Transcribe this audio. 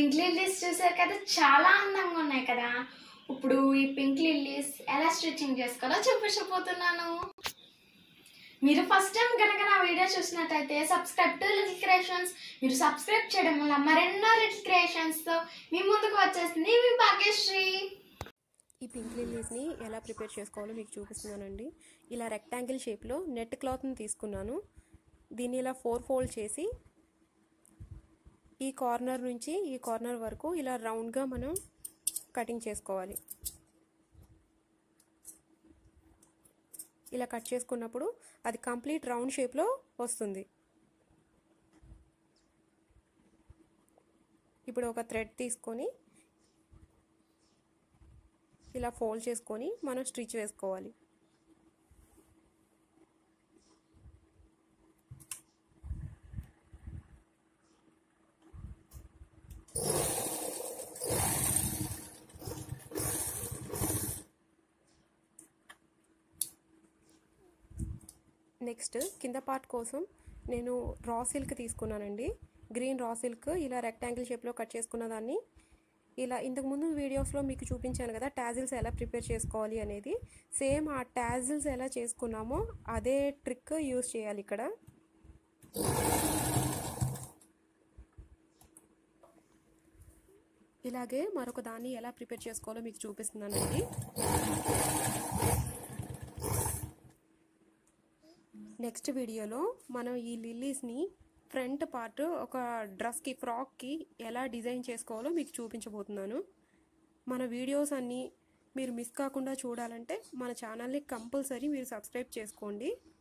pink lilies చూసారు కదా చాలా అందంగా ఉన్నాయి కదా ఇప్పుడు ఈ పింక్ లిల్లీస్ ఎలా స్టిచ్చింగ్ చేసుకోవాలో చూపించబోతున్నాను మీరు ఫస్ట్ టైం కనుక నా వీడియో చూసినట్టయితే సబ్స్క్రైబ్ టు లిటిల్ క్రియేషన్స్ మీరు సబ్స్క్రైబ్ చేయడం వల్ల మరెన్నో లిటిల్ క్రియేషన్స్తో మీ ముందుకు వచ్చేసింది మీ భాగ్యశ్రీ ఈ పింక్ లిల్లీస్ని ఎలా ప్రిపేర్ చేసుకోవాలో మీకు చూపిస్తున్నానండి ఇలా రెక్టాంగిల్ షేప్లో నెట్ క్లాత్ని తీసుకున్నాను దీన్ని ఇలా ఫోర్ ఫోల్డ్ చేసి ఈ కార్నర్ నుంచి ఈ కార్నర్ వరకు ఇలా రౌండ్గా మనం కటింగ్ చేసుకోవాలి ఇలా కట్ చేసుకున్నప్పుడు అది కంప్లీట్ రౌండ్ షేప్లో వస్తుంది ఇప్పుడు ఒక థ్రెడ్ తీసుకొని ఇలా ఫోల్డ్ చేసుకొని మనం స్టిచ్ వేసుకోవాలి నెక్స్ట్ కింద పార్ట్ కోసం నేను రా సిల్క్ తీసుకున్నానండి గ్రీన్ రా సిల్క్ ఇలా రెక్టాంగిల్ షేప్లో కట్ చేసుకున్న దాన్ని ఇలా ఇంతకుముందు వీడియోస్లో మీకు చూపించాను కదా టాజిల్స్ ఎలా ప్రిపేర్ చేసుకోవాలి అనేది సేమ్ ఆ టాజిల్స్ ఎలా చేసుకున్నామో అదే ట్రిక్ యూస్ చేయాలి ఇక్కడ ఇలాగే మరొక దాన్ని ఎలా ప్రిపేర్ చేసుకోవాలో మీకు చూపిస్తున్నానండి నెక్స్ట్ వీడియోలో మనం ఈ లిల్లీస్ని ఫ్రంట్ పార్ట్ ఒక డ్రెస్కి ఫ్రాక్కి ఎలా డిజైన్ చేసుకోవాలో మీకు చూపించబోతున్నాను మన వీడియోస్ అన్నీ మీరు మిస్ కాకుండా చూడాలంటే మన ఛానల్ని కంపల్సరీ మీరు సబ్స్క్రైబ్ చేసుకోండి